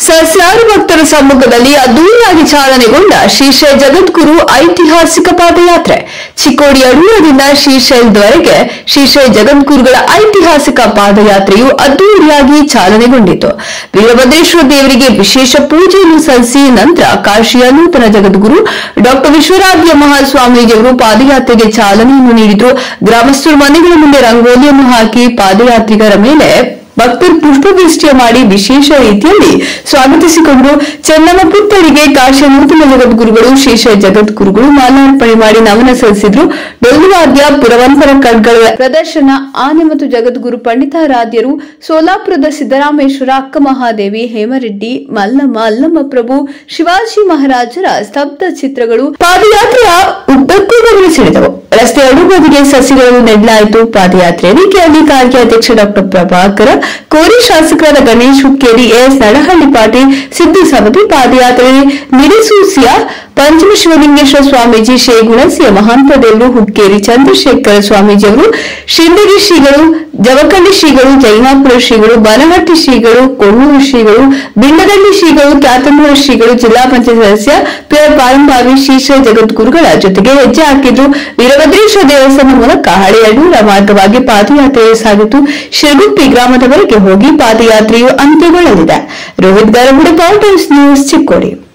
ಸಹಸ್ರಾರು ಭಕ್ತರ ಸಮ್ಮುಖದಲ್ಲಿ ಅದ್ದೂರಿಯಾಗಿ ಚಾಲನೆಗೊಂಡ ಶ್ರೀಶೈಲ ಜಗದ್ಗುರು ಐತಿಹಾಸಿಕ ಪಾದಯಾತ್ರೆ ಚಿಕ್ಕೋಡಿ ಅಡೂರದಿಂದ ಶ್ರೀಶೈಲದವರೆಗೆ ಶ್ರೀಶೈಲ ಜಗದ್ಗುರುಗಳ ಐತಿಹಾಸಿಕ ಪಾದಯಾತ್ರೆಯು ಅದ್ದೂರಿಯಾಗಿ ಚಾಲನೆಗೊಂಡಿತು ವೀರಭದ್ರೇಶ್ವರ ದೇವರಿಗೆ ವಿಶೇಷ ಪೂಜೆಯನ್ನು ಸಲ್ಲಿಸಿ ನಂತರ ಕಾಶಿಯ ನೂತನ ಜಗದ್ಗುರು ಡಾಕ್ಟರ್ ವಿಶ್ವರಾಧ್ಯ ಮಹಾಸ್ವಾಮೀಜಿಯವರು ಪಾದಯಾತ್ರೆಗೆ ಚಾಲನೆಯನ್ನು ನೀಡಿದ್ರು ಗ್ರಾಮಸ್ಥರು ಮನೆಗಳ ಮುಂದೆ ರಂಗೋಲಿಯನ್ನು ಹಾಕಿ ಪಾದಯಾತ್ರಿಗರ ಮೇಲೆ ಭಕ್ತರು ಪುಷ್ಪವೃಷ್ಟಿಯ ಮಾಡಿ ವಿಶೇಷ ರೀತಿಯಲ್ಲಿ ಸ್ವಾಗತಿಸಿಕೊಂಡರು ಚೆನ್ನಮ್ಮ ಪುತ್ತರಿಗೆ ಕಾಶಿಯ ನೂತನ ಜಗದ್ಗುರುಗಳು ಶೇಷ ಜಗದ್ಗುರುಗಳು ಮಾಲಾರ್ಪಣೆ ಮಾಡಿ ನಮನ ಸಲ್ಲಿಸಿದ್ರು ಡೊಳ್ಳುವಾದ್ಯ ಪುರವಂತರ ಕಡ್ಗಳ ಪ್ರದರ್ಶನ ಆನೆ ಮತ್ತು ಜಗದ್ಗುರು ಪಂಡಿತಾರಾಧ್ಯರು ಸೋಲಾಪುರದ ಸಿದ್ದರಾಮೇಶ್ವರ ಅಕ್ಕ ಮಹಾದೇವಿ ಹೇಮರೆಡ್ಡಿ ಮಲ್ಲಮ್ಮ ಅಲ್ಲಮ್ಮ ಪ್ರಭು ಶಿವಾಜಿ ಮಹಾರಾಜರ ಸ್ತಬ್ಧ ಚಿತ್ರಗಳು ಪಾದಯಾತ್ರೆಯ ಉದ್ದಕ್ಕೂ ಗಮನ ಸೆಳೆದವು ರಸ್ತೆ ಅಡುಬದಿಗೆ ಸಸಿಗಳನ್ನು ನೆಡಲಾಯಿತು ಪಾದಯಾತ್ರೆ ವೇದಿಕೆಯಲ್ಲಿ ಕಾರ್ಯ ಅಧ್ಯಕ್ಷ ಡಾಕ್ಟರ್ ಪ್ರಭಾಕರ ಕೋರಿ ಶಾಸಕರಾದ ಗಣೇಶ್ ಹುಕ್ಕೇರಿ ಎಸ್ ನಡಹಳ್ಳಿ ಪಾಟೀಲ್ ಸಿದ್ದು ಸಮಿತಿ ಪಾದಯಾತ್ರೆ ನಿಡಿಸೂಸಿಯ ಪಂಚಮಶಿವಲಿಂಗೇಶ್ವರ ಸ್ವಾಮೀಜಿ ಶೇಗುಣಸಿಯ ಮಹಾಂತ ದೇವರು ಹುಕ್ಕೇರಿ ಚಂದ್ರಶೇಖರ ಸ್ವಾಮೀಜಿಯವರು ಶಿಂದಗಿ ಶ್ರೀಗಳು ಜವಕಳ್ಳಿ ಶ್ರೀಗಳು ಜೈನಾಪುರ ಶ್ರೀಗಳು ಬನಹಟ್ಟಿ ಶ್ರೀಗಳು ಕೊಣ್ಣೂರು ಶ್ರೀಗಳು ಬಿಂಡಗಳ್ಳಿ ಶ್ರೀಗಳು ಕ್ಯಾತಂಬೂರ ಶ್ರೀಗಳು ಜಿಲ್ಲಾ ಪಂಚಾಯತ್ ಸದಸ್ಯ ಪಿ ಆರ್ ಪಾರಂಭಾವಿ ಶ್ರೀಶ್ರೀ ಜಗದ್ಗುರುಗಳ ಜೊತೆಗೆ ಹೆಜ್ಜೆ ಹಾಕಿದ್ರು ವೀರಭದ್ರೇಶ್ವರ ದೇವಸ್ಥಾನ ಮೂಲಕ ಹಳೆಯಡೂರ ಮಾರ್ಗವಾಗಿ ಪಾದಯಾತ್ರೆ ಸಾಗಿತು ಶಿರಗುಪ್ಪಿ ಗ್ರಾಮದವರೆಗೆ ಹೋಗಿ ಪಾದಯಾತ್ರೆಯು ಅಂತ್ಯಗೊಳ್ಳಲಿದೆ ರೋಹಿತ್ ಗರಗುಡೆ ಪವರ್ ನ್ಯೂಸ್ ಚಿಕ್ಕೋಡಿ